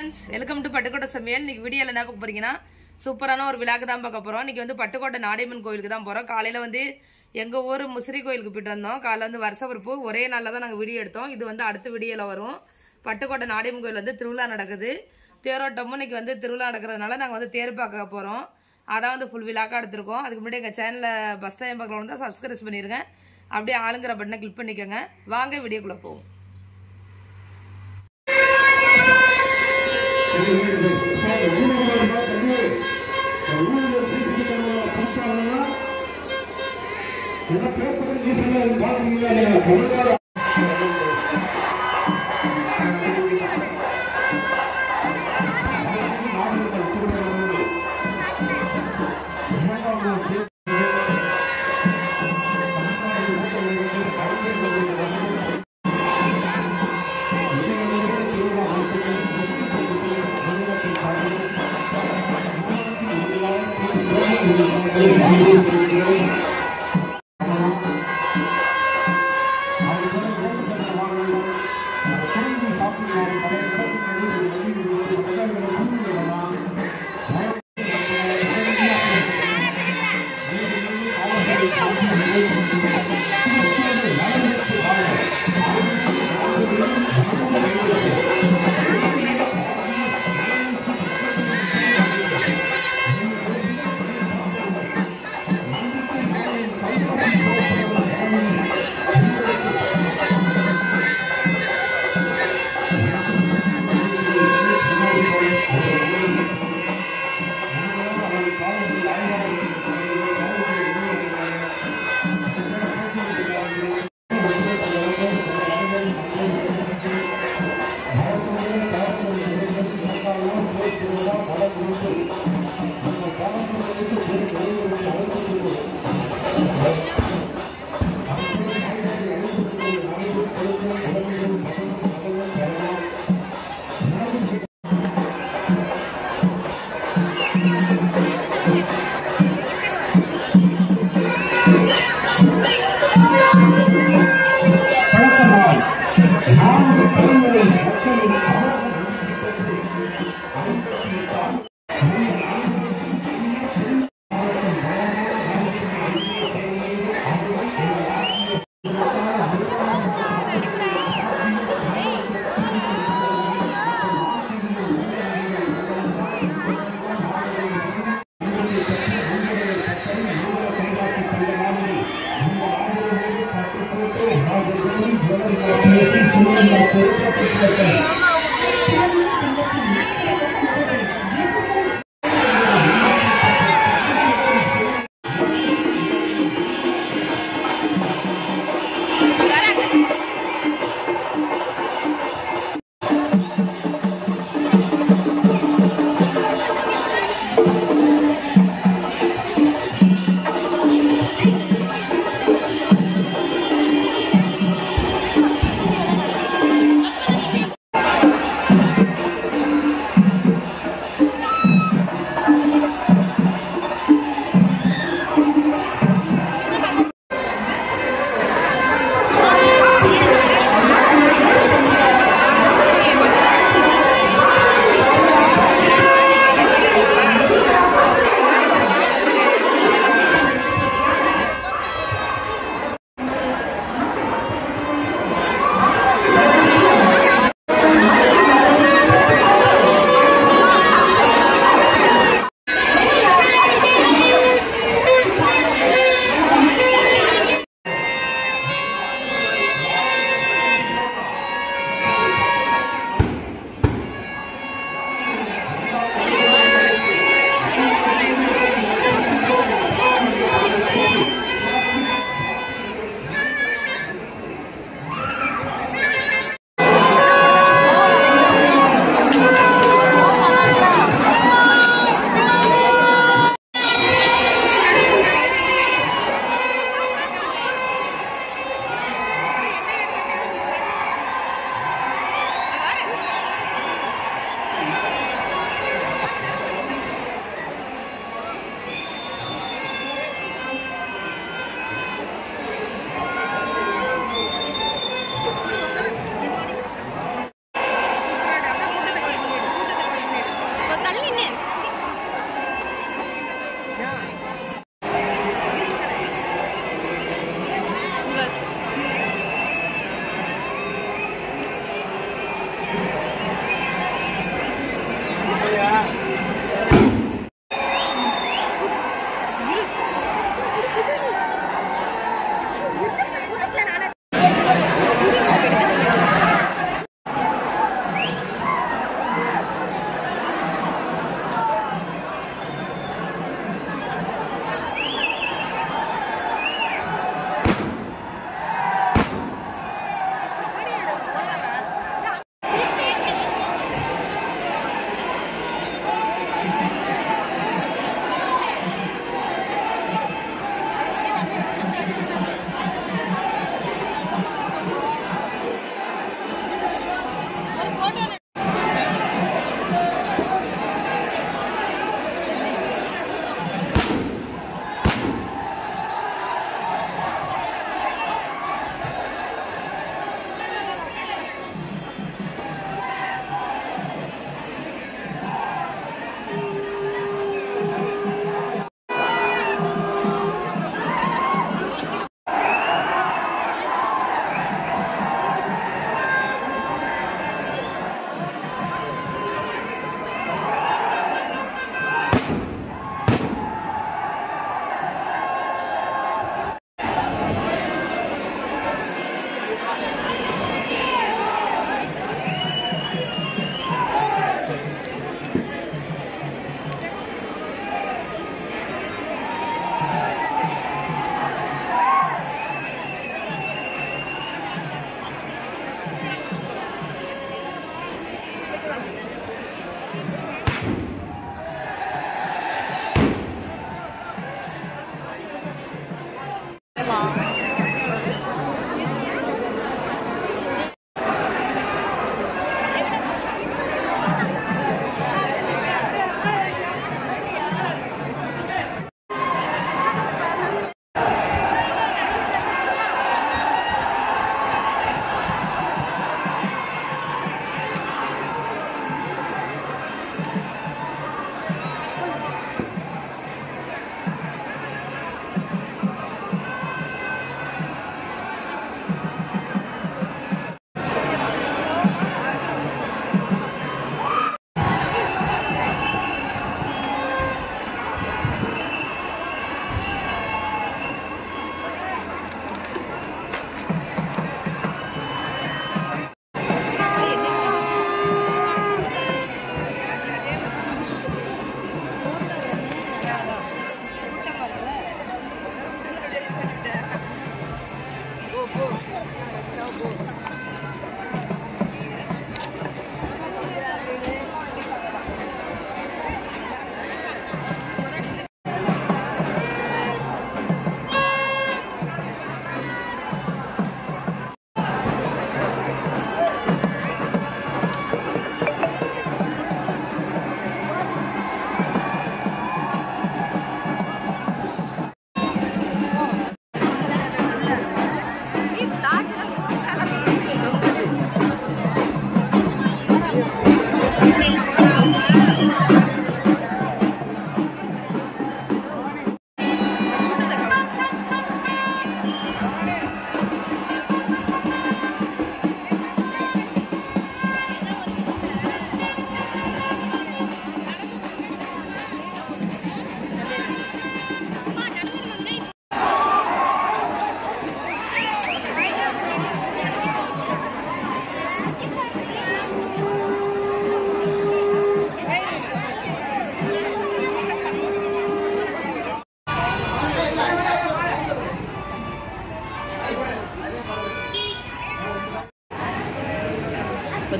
welcome to Pattukkottai சமையல் இன்னைக்கு வீடியோல என்ன பார்க்க போறீங்கன்னா சூப்பரான ஒரு விழாக்கு தான் பார்க்க போறோம் இன்னைக்கு வந்து பட்டுக்கோட்டை நாடியம்மன் கோயிலுக்கு தான் போறோம் காலையில வந்து எங்க ஊர் முசிறி கோயிலுக்கு போயிட்டு வந்தோம் காலைல வந்து வருஷ பிறப்பு ஒரே நாள்ல தான் நாங்க வீடியோ எடுத்தோம் இது வந்து அடுத்த வீடியோல வரும் பட்டுக்கோட்டை நாடியம்மன் கோயில் வந்து திருவிழா நடக்குது தேரோட்டமும் இன்னைக்கு வந்து திருவிழா நடக்கிறதுனால நாங்க வந்து தேர் பார்க்க போறோம் அதான் வந்து ஃபுல் விழாக்கா எடுத்திருக்கோம் அதுக்கு முன்னாடி எங்க சேனல்ல ஃபர்ஸ்ட் டைம் பார்க்கலாம் தான் சப்ஸ்கிரைப் பண்ணிருங்க அப்படியே ஆளுங்கிற பட்டனை கிளிக் பண்ணிக்கோங்க வாங்க வீடியோக்குள்ள போவோம்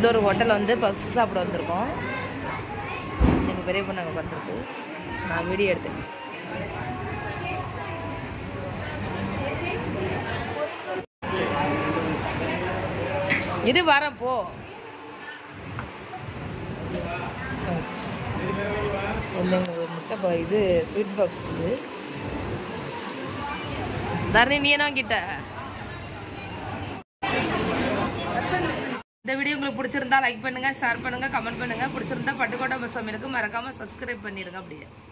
வந்து ஒரு ஹோட்டலில் வந்து பப்ஸ் சாப்பிட வந்திருக்கோம் எங்கள் பெரிய பொண்ணு அங்கே பண்ணுறது நான் வீடியோ எடுத்தேன் இரு வரேன் போ இல்லைங்க ஒரு முட்டை ப- இது ஸ்வீட் பப்ஸ் இது தரணி நீ என்ன கிட்ட இந்த வீடியோ உங்களுக்கு பிடிச்சிருந்தா லைக் பண்ணுங்க ஷேர் பண்ணுங்க கமெண்ட் பண்ணுங்க பிடிச்சிருந்தா பட்டுக்கோட்டை சமையலுக்கு மறக்காம சப்ஸ்கிரைப் பண்ணிருங்க அப்படியே